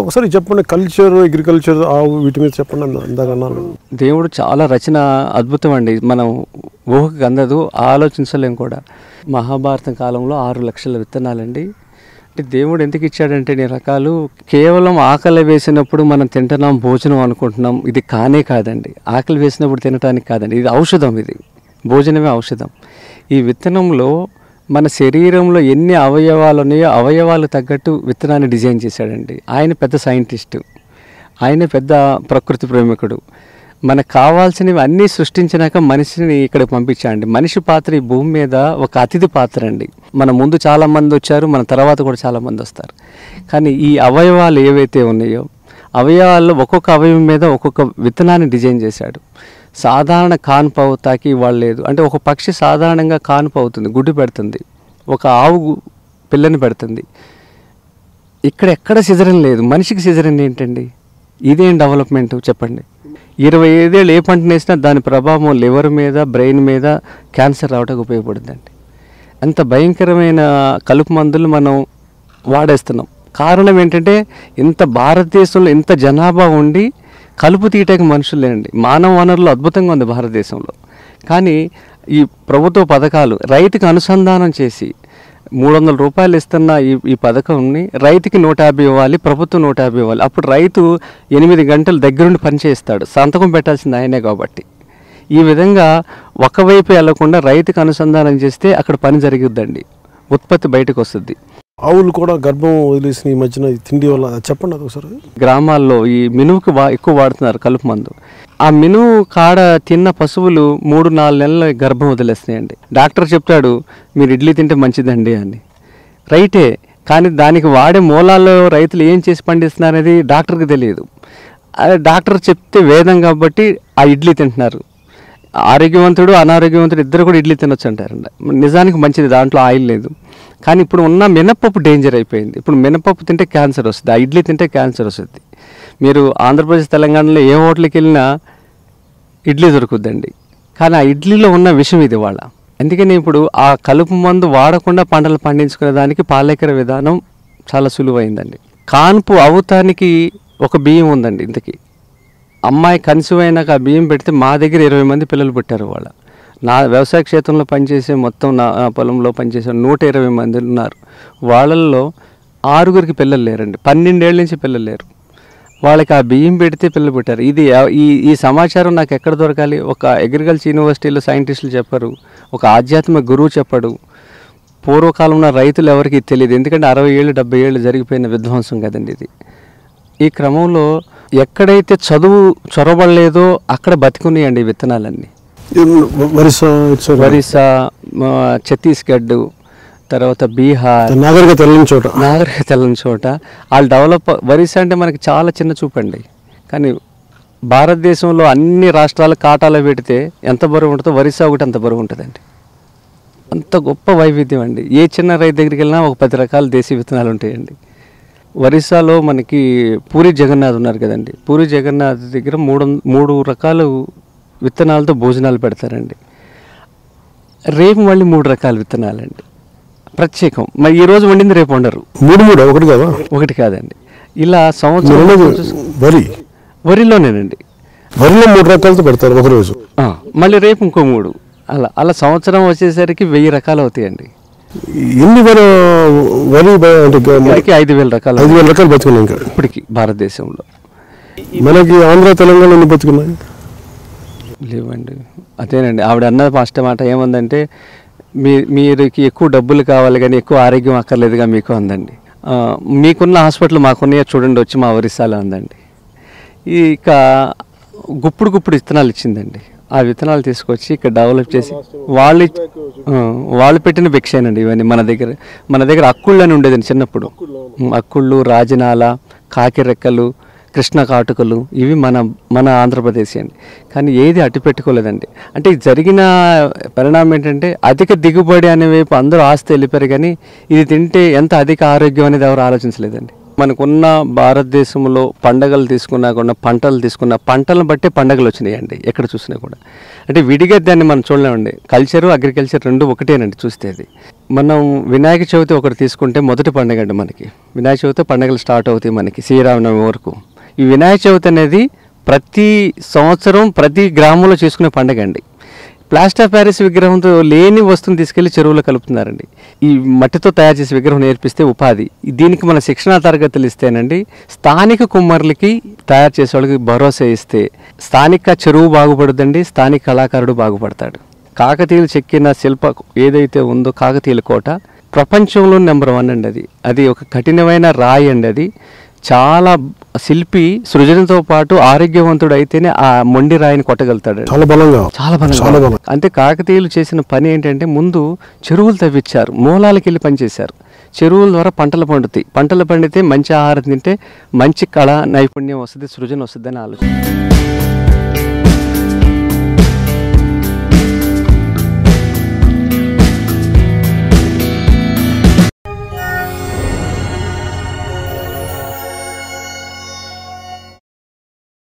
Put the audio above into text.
ఒకసారి చెప్పండి culture agriculture ఆవు వీటి మీద చెప్పండి అంద- ఇందాక అన్నారు దేవుడు చాలా రచన అద్భుతం అండి మనం ఊహకు అందదు ఆలోచించలేం కూడా మహాభారతం కాలంలో ఆరు లక్షల విత్తనాలండి అంటే దేవుడు ఎందుకు ఇచ్చాడంటే ఇన్ని రకాలు కేవలం ఆకలి వేసినప్పుడు మనం తింటున్నాం భోజనం అనుకుంటున్నాం ఇది కానే కాదండి ఆకలి వేసినప్పుడు తినడానికి కాదండి ఇది ఔషధం ఇది భోజనమే ఔషధం ఈ విత్తనంలో మన శరీరంలో ఎన్ని అవయవాలు ఉన్నాయో అవయవాలు తగ్గట్టు విత్తనాన్ని డిజైన్ చేశాడండి ఆయన పెద్ద సైంటిస్టు ఆయన పెద్ద ప్రకృతి ప్రేమికుడు మనకు కావాల్సినవి అన్నీ సృష్టించినాక మనిషిని ఇక్కడ పంపించాండి మనిషి పాత్ర ఈ భూమి మీద ఒక అతిథి పాత్ర అండి మన ముందు చాలా మంది వచ్చారు మన తర్వాత కూడా చాలా మంది వస్తారు కానీ ఈ అవయవాలు ఏవైతే ఉన్నాయో అవయవాల్లో ఒక్కొక్క అవయవం మీద ఒక్కొక్క విత్తనాన్ని డిజైన్ చేశాడు సాధారణ కాన్పు అవుతాకి ఇవాళ లేదు అంటే ఒక పక్షి సాధారణంగా కాన్పు అవుతుంది గుడ్డు పెడుతుంది ఒక ఆవు గు- పిల్లని పెడుతుంది ఇక్కడ ఎక్కడ సిజరన్ లేదు మనిషికి సిజరన్ ఏంటండి ఇదేం డెవలప్మెంట్ చెప్పండి ఇరవై ఐదేళ్ళు ఏ పంట వేసినా దాని ప్రభావం లివర్ మీద బ్రెయిన్ మీద క్యాన్సర్ రావడానికి ఉపయోగపడుతుందండి అంత భయంకరమైన కలుపు మందులు మనం వాడేస్తున్నాం కారణం ఏంటంటే ఇంత భారతదేశంలో ఇంత జనాభా ఉండి కలుపు తీయటానికి మనుషులు లేండి మానవ వనరులు అద్భుతంగా ఉంది భారతదేశంలో కానీ ఈ ప్రభుత్వ పథకాలు రైతుకు అనుసంధానం చేసి మూడు వందల రూపాయలు ఇస్తున్న ఈ ఈ పథకంని రైతుకి నూట యాభై ఇవ్వాలి ప్రభుత్వం నూట యాభై ఇవ్వాలి అప్పుడు రైతు ఎనిమిది గంటలు దగ్గరుండి పనిచేస్తాడు సంతకం పెట్టాల్సింది ఆయనే కాబట్టి ఈ విధంగా ఒకవైపు వెళ్లకుండా రైతుకు అనుసంధానం చేస్తే అక్కడ పని జరుగుద్దండి ఉత్పత్తి బయటకు వస్తుంది ఆవులు కూడా గర్భం వదిలేసిన ఈ మధ్యన ఈ తిండి వల్ల చెప్పండి అది ఒకసారి గ్రామాల్లో ఈ మినువుకి వా ఎక్కువ వాడుతున్నారు కలుపు మందు ఆ మినువు కాడ తిన్న పశువులు మూడు నాలుగు నెలల గర్భం వదిలేస్తున్నాయండి డాక్టర్ చెప్తాడు మీరు ఇడ్లీ తింటే మంచిదండి అని రైటే కానీ దానికి వాడే మూలాల్లో రైతులు ఏం చేసి పండిస్తున్నారనేది డాక్టర్కి తెలియదు అదే డాక్టర్ చెప్తే వేదం కాబట్టి ఆ ఇడ్లీ తింటున్నారు ఆరోగ్యవంతుడు అనారోగ్యవంతుడు ఇద్దరు కూడా ఇడ్లీ తినొచ్చు అంటారు నిజానికి మంచిది దాంట్లో ఆయిల్ లేదు కానీ ఇప్పుడు ఉన్న మినపప్పు డేంజర్ అయిపోయింది ఇప్పుడు మినపప్పు తింటే క్యాన్సర్ వస్తుంది ఆ ఇడ్లీ తింటే క్యాన్సర్ వస్తుంది మీరు ఆంధ్రప్రదేశ్ తెలంగాణలో ఏ హోటల్కి వెళ్ళినా ఇడ్లీ దొరుకుద్దండి కానీ ఆ ఇడ్లీలో ఉన్న విషయం ఇది వాళ్ళ అందుకని ఇప్పుడు ఆ కలుపు మందు వాడకుండా పంటలు పండించుకునే దానికి పాలేకర విధానం చాలా సులువైందండి కాన్పు అవుతానికి ఒక బియ్యం ఉందండి ఇంతకీ అమ్మాయి కన్సీవ్ అయినాక ఆ బియ్యం పెడితే మా దగ్గర ఇరవై మంది పిల్లలు పుట్టారు వాళ్ళ నా వ్యవసాయ క్షేత్రంలో పనిచేసే మొత్తం నా ఆ పొలంలో పనిచేసే నూట ఇరవై మంది ఉన్నారు వాళ్ళల్లో ఆరుగురికి పిల్లలు లేరండి పన్నెండేళ్ళ నుంచి పిల్లలు లేరు వాళ్ళకి ఆ బియ్యం పెడితే పిల్లలు పుట్టారు ఇది ఎవ- ఈ ఈ సమాచారం నాకు ఎక్కడ దొరకాలి ఒక అగ్రికల్చర్ యూనివర్సిటీలో సైంటిస్టులు చెప్పరు ఒక ఆధ్యాత్మిక గురువు చెప్పడు పూర్వకాలంలో రైతులు ఎవరికి తెలియదు ఎందుకంటే అరవై ఏళ్ళు డెబ్బై ఏళ్ళు జరిగిపోయిన విధ్వంసం కదండి ఇది ఈ క్రమంలో ఎక్కడైతే చదువు చొరబడలేదో అక్కడ బతికున్నాయండి ఈ విత్తనాలన్నీ వరిస ఇటు సైడ్ ఒరిస్సా మా ఛత్తీస్గఢ్ తర్వాత బీహార్ నాగరికత వెళ్ళిన చోట నాగరికత వెళ్ళని చోట వాళ్ళు డెవలప్ ఒరిస్సా అంటే మనకి చాలా చిన్న చూపండి కానీ భారతదేశంలో అన్ని రాష్ట్రాల కాటాలో పెడితే ఎంత బరువు ఉంటుందో ఒరిస్సా ఒకటి అంత బరువు ఉంటుందండి అంత గొప్ప వైవిధ్యం అండి ఏ చిన్న రైతు దగ్గరికి వెళ్ళినా ఒక పది రకాల దేశీ విత్తనాలు ఉంటాయండి ఒరిస్సాలో మనకి పూరి జగన్నాథ్ ఉన్నారు కదండి పూరి జగన్నాథ్ దగ్గర మూడు వం- మూడు రకాలు విత్తనాలతో భోజనాలు పెడతారండి రేపు మళ్ళీ మూడు రకాల విత్తనాలండి ప్రత్యేకం మరి ఈ రోజు వండింది రేపు వండరు మూడు మూడు ఒకటి కదా ఒకటి కాదండి ఇలా మీరు సంవత్సరం అనేది వరి వరిలోనేనండి వరిలో మూడు రకాలతో పెడతారు ఒక రోజు ఆ, మళ్ళీ రేపు ఇంకో మూడు అలా అలా సంవత్సరం వచ్చేసరికి వెయ్యి రకాలు అవుతాయండి ఎన్ని వరి వరి బ- అంటే గ- ఇప్పటికి ఐదు వేల రకాలు ఐదు వేల రకాలు బతుకున్నాయి ఇంకా ఇప్పటికి భారతదేశంలో మనకి ఆంధ్ర తెలంగాణ ఎన్ని బతుకున్నాయి లేవండి అదేనండి ఆవిడ అన్న ఫస్ట్ మాట ఏముందంటే మీ మీరుకి ఎక్కువ డబ్బులు కావాలి కానీ ఎక్కువ ఆరోగ్యం అక్కర్లేదుగా మీకు అందండి ఆ, మీకున్న హాస్పిటల్ మాకున్నాయో చూడండి వచ్చి మా ఒరిస్సాలో ఉందండి ఇక గుప్పుడు గుప్పుడు విత్తనాలు ఇచ్చిందండి ఆ విత్తనాలు తీసుకొచ్చి ఇక్కడ డెవలప్ చేసి వాళ్ళు ఇచ్- ఆ, వాళ్ళు పెట్టిన భిక్షేనండి ఇవన్నీ మన దగ్గర మన దగ్గర అక్కుళ్ళు అని ఉండేదండి చిన్నప్పుడు ఉమ్, అక్కుళ్ళు రాజనాల కాకిరెక్కలు కృష్ణ కాటుకలు ఇవి మన మన ఆంధ్రప్రదేశ్ అండి కానీ ఏది అటు పెట్టుకోలేదండి అంటే ఈ జరిగిన పరిణామం ఏంటంటే అధిక దిగుబడి అనే వైపు అందరూ ఆస్తి వెళ్ళిపోయారు కానీ ఇది తింటే ఎంత అధిక ఆరోగ్యం అనేది ఎవరు ఆలోచించలేదండి మనకున్న భారతదేశంలో పండగలు తీసుకున్నా కూడా పంటలు తీసుకున్న పంటలను బట్టే పండగలు వచ్చినాయండి ఎక్కడ చూసినా కూడా అంటే విడిగా దాన్ని మనం చూడలేమండి కల్చరు అగ్రికల్చర్ రెండు ఒకటేనండి చూస్తే అది మనం వినాయక చవితి ఒకటి తీసుకుంటే మొదటి పండుగ అండి మనకి వినాయక చవితి పండుగలు స్టార్ట్ అవుతాయి మనకి శ్రీరామనవమి వరకు ఈ వినాయక చవితి అనేది ప్రతి సంవత్సరం ప్రతి గ్రామంలో చేసుకునే పండుగ అండి ప్లాస్టర్ ఆఫ్ ప్యారిస్ విగ్రహంతో లేని వస్తువుని తీసుకెళ్లి చెరువులో కలుపుతున్నారండి ఈ మట్టితో తయారు చేసే విగ్రహం నేర్పిస్తే ఉపాధి దీనికి మన శిక్షణా తరగతులు ఇస్తేనండి స్థానిక కుమ్మరులకి తయారు చేసే వాళ్ళకి భరోసా ఇస్తే స్థానిక చెరువు బాగుపడుతుందండి స్థానిక కళాకారుడు బాగుపడతాడు కాకతీయులు చెక్కిన శిల్ప ఏదైతే ఉందో కాకతీయుల కోట ప్రపంచంలో నెంబర్ వన్ అండి అది అది ఒక కఠినమైన రాయి అండి అది చాలా శిల్పి సృజనతో పాటు ఆరోగ్యవంతుడు అయితేనే ఆ మొండి రాయిని కొట్టగలుగుతాడు చాలా బలంగా చాలా బలంగా చాలా బలం అంటే కాకతీయులు చేసిన పని ఏంటంటే ముందు చెరువులు తవ్వించారు మూలాలకు వెళ్ళి పనిచేశారు చెరువుల ద్వారా పంటలు పండుతాయి పంటలు పండితే మంచి ఆహారం తింటే మంచి కళ నైపుణ్యం వస్తుంది సృజన వస్తుంది అని ఆలోచన